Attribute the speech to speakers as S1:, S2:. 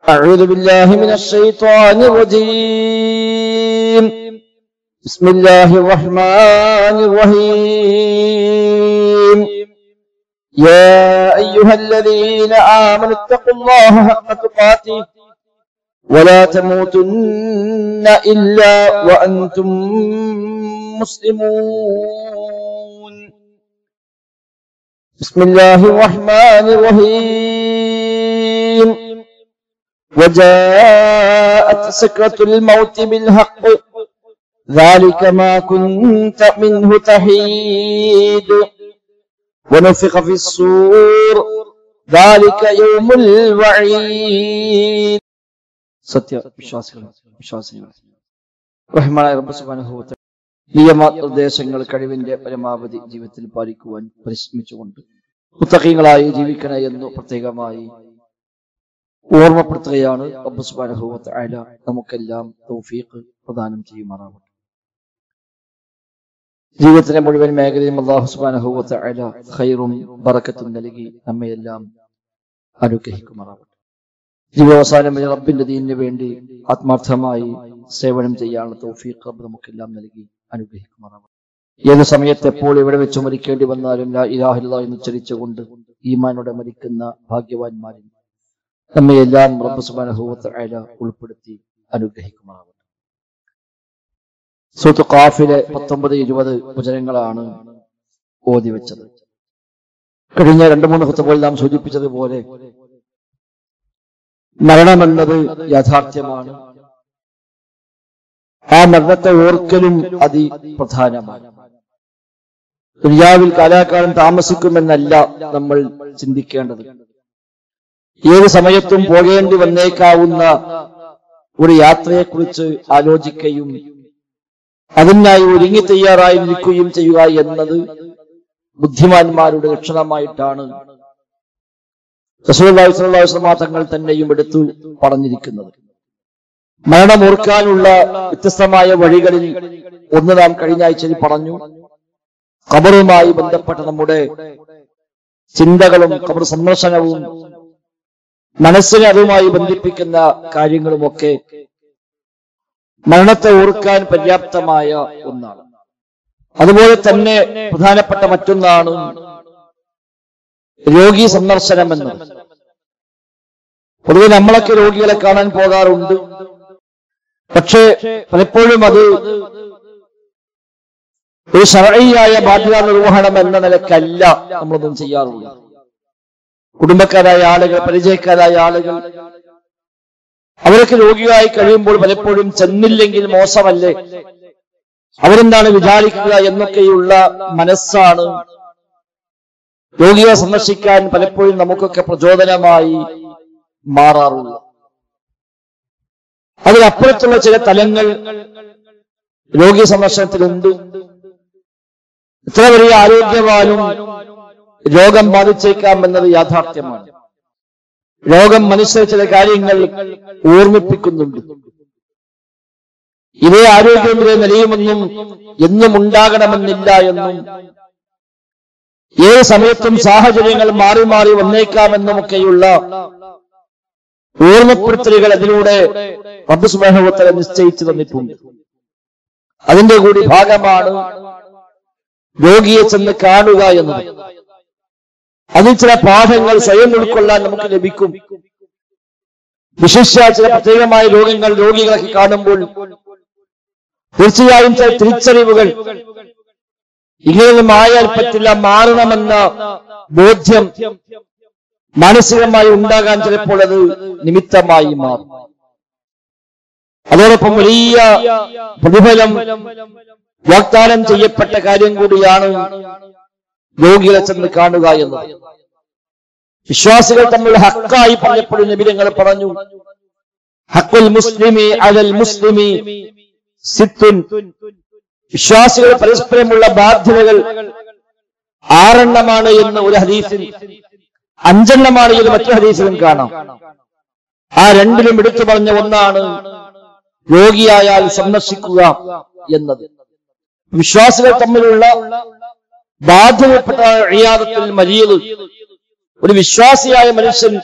S1: أعوذ بالله من الشيطان الرجيم بسم الله الرحمن الرحيم يا أيها الذين آمنوا اتقوا الله حق تقاته ولا تموتن إلا وأنتم مسلمون بسم الله الرحمن الرحيم وجاءت سكرة الموت بالحق ذلك ما كنت منه تحيد ونفخ في الصور ذلك يوم الوعيد സത്യ വിശ്വാസികൾ വിശ്വാസികൾ റഹ്മാനായ റബ്ബ് സുബ്ഹാനഹു വ തആല നിയമനിർദ്ദേശങ്ങൾ കഴിവിന്റെ പരമാവധി ജീവിതത്തിൽ പാലിക്കുവാൻ പരിശ്രമിച്ചുകൊണ്ട് മുത്തഖീങ്ങളായി ജീവിക്കണേ എന്ന് പ്രത്യേകമായി ഓർമ്മപ്പെടുത്തുകയാണ് റബ്ബ് സുബ്ഹാനഹു വ തആല നമുക്കെല്ലാം തൗഫീഖ് പ്രദാനം ചെയ്യുമാറാവട്ടെ ജീവിതത്തിലെ മുഴുവൻ മേഖലയും അള്ളാഹു സുബ്ഹാനഹു വ തആല ഖൈറും ബറക്കത്തും നൽകി നമ്മയെല്ലാം അനുഗ്രഹിക്കുമാറാവട്ടെ ജീവിതാവസാനം വരെ റബ്ബിന്റെ ദീനിന് വേണ്ടി ആത്മാർത്ഥമായി സേവനം ചെയ്യാനുള്ള തൗഫീഖ് റബ്ബ് നമുക്കെല്ലാം നൽകി അനുഗ്രഹിക്കുമാറാവട്ടെ ഏത് സമയത്ത് എപ്പോൾ എവിടെ വെച്ച് മരിക്കേണ്ടി വന്നാലും ലാ ഇലാഹില്ല എന്ന് ഉച്ചരിച്ചുകൊണ്ട് ഈമാനോടെ മരിക്കുന്ന ഭാഗ്യവാന്മാരിൽ നമ്മയെല്ലാം റബ്ബ് സുബ്ഹാനഹു വ തആല ഉൾപ്പെടുത്തി അനുഗ്രഹിക്കുമാറാവട്ടെ സൂത്ത് ഖാഫിലെ പത്തൊമ്പത് ഇരുപത് വചനങ്ങളാണ് ഓതി വെച്ചത് കഴിഞ്ഞ രണ്ടു മൂന്ന് ഹുത്തപ്പോൾ നാം സൂചിപ്പിച്ചതുപോലെ മരണമെന്നത് യാഥാർത്ഥ്യമാണ് ആ മരണത്തെ ഓർക്കലും അതി പ്രധാനമാണ് ദുനിയാവിൽ കാലാകാലം താമസിക്കുമെന്നല്ല നമ്മൾ ചിന്തിക്കേണ്ടത് ഏത് സമയത്തും പോകേണ്ടി വന്നേക്കാവുന്ന ഒരു യാത്രയെക്കുറിച്ച് ആലോചിക്കുകയും അതിനായി ഒരുങ്ങി തയ്യാറായി നിൽക്കുകയും ചെയ്യുക എന്നത് ബുദ്ധിമാന്മാരുടെ ലക്ഷണമായിട്ടാണ് റസൂലുള്ളാഹി സ്വല്ലല്ലാഹു അലൈഹി വസല്ലം തങ്ങൾ തന്നെയും എടുത്തു പറഞ്ഞിരിക്കുന്നത് മരണം ഓർക്കാനുള്ള വ്യത്യസ്തമായ വഴികളിൽ ഒന്ന് നാം കഴിഞ്ഞ ആഴ്ചയിൽ പറഞ്ഞു ഖബറുമായി ബന്ധപ്പെട്ട നമ്മുടെ ചിന്തകളും ഖബർ സന്ദർശനവും മനസ്സിനെ അതുമായി ബന്ധിപ്പിക്കുന്ന കാര്യങ്ങളുമൊക്കെ മരണത്തെ ഓർക്കാൻ പര്യാപ്തമായ ഒന്നാണ് അതുപോലെ തന്നെ പ്രധാനപ്പെട്ട മറ്റൊന്നാണ് രോഗി സന്ദർശനം എന്നത് പൊതുവെ നമ്മളൊക്കെ രോഗികളെ കാണാൻ പോകാറുണ്ട് പക്ഷേ പലപ്പോഴും അത് ഒരു ശരഴിയായ ബാധ്യതാ നിർവഹണം എന്ന നിലക്കല്ല നമ്മളൊന്നും ചെയ്യാറുള്ളത് കുടുംബക്കാരായ ആളുകൾ പരിചയക്കാരായ ആളുകൾ അവരൊക്കെ രോഗിയായി കഴിയുമ്പോൾ പലപ്പോഴും ചെന്നില്ലെങ്കിൽ മോശമല്ലേ അവരെന്താണ് വിചാരിക്കുക എന്നൊക്കെയുള്ള മനസ്സാണ് രോഗിയെ സന്ദർശിക്കാൻ പലപ്പോഴും നമുക്കൊക്കെ പ്രചോദനമായി മാറാറുള്ളത് അതിനപ്പുറത്തുള്ള ചില തലങ്ങൾ രോഗി സന്ദർശനത്തിലുണ്ട് ഇത്ര വലിയ ആരോഗ്യവാനും രോഗം ബാധിച്ചേക്കാം എന്നത് യാഥാർത്ഥ്യമാണ് രോഗം മനുഷ്യരെ ചില കാര്യങ്ങൾ ഓർമ്മിപ്പിക്കുന്നുണ്ട് ഇതേ ആരോഗ്യം ഇതേ നിലയുമെന്നും എന്നും ഉണ്ടാകണമെന്നില്ല എന്നും ഏത് സമയത്തും സാഹചര്യങ്ങൾ മാറി മാറി വന്നേക്കാമെന്നുമൊക്കെയുള്ള ഓർമ്മപ്പെടുത്തലുകൾ അതിലൂടെ റബ്ബ് സുബാനുവത്തല നിശ്ചയിച്ചു തന്നിട്ടുണ്ട് അതിന്റെ കൂടി ഭാഗമാണ് രോഗിയെ ചെന്ന് കാണുക എന്നത് അതിൽ ചില പാഠങ്ങൾ സ്വയം ഉൾക്കൊള്ളാൻ നമുക്ക് ലഭിക്കും വിശിഷ്യ ചില പ്രത്യേകമായ രോഗങ്ങൾ രോഗികളൊക്കെ കാണുമ്പോൾ തീർച്ചയായും ചില തിരിച്ചറിവുകൾ ഇങ്ങനെയൊന്നും ആയാൽ പറ്റില്ല മാറണമെന്ന ബോധ്യം മാനസികമായി ഉണ്ടാകാൻ ചിലപ്പോൾ അത് നിമിത്തമായി മാറും അതോടൊപ്പം വലിയ പ്രതിഫലം വാഗ്ദാനം ചെയ്യപ്പെട്ട കാര്യം കൂടിയാണ് രോഗികളെ ചെന്ന് കാണുക എന്നത് വിശ്വാസികൾ തമ്മിൽ ഹക്കായി പറഞ്ഞപ്പോഴും നബിരങ്ങൾ പറഞ്ഞു ഹക്കുൽ മുസ്ലിമി അലൽ മുസ്ലിമി സിത്തുൻ വിശ്വാസികൾ പരസ്പരമുള്ള ബാധ്യതകൾ ആറെണ്ണമാണ് എന്ന് ഒരു ഹദീസിൽ അഞ്ചെണ്ണമാണ് എന്ന് മറ്റു ഹദീസിലും കാണാം ആ രണ്ടിലും എടുത്തു പറഞ്ഞ ഒന്നാണ് രോഗിയായാൽ സന്ദർശിക്കുക എന്നത് വിശ്വാസികൾ തമ്മിലുള്ള ബാധ്യതപ്പെട്ട ഇയാദത്തിൽ മരിയത് ഒരു വിശ്വാസിയായ മനുഷ്യൻ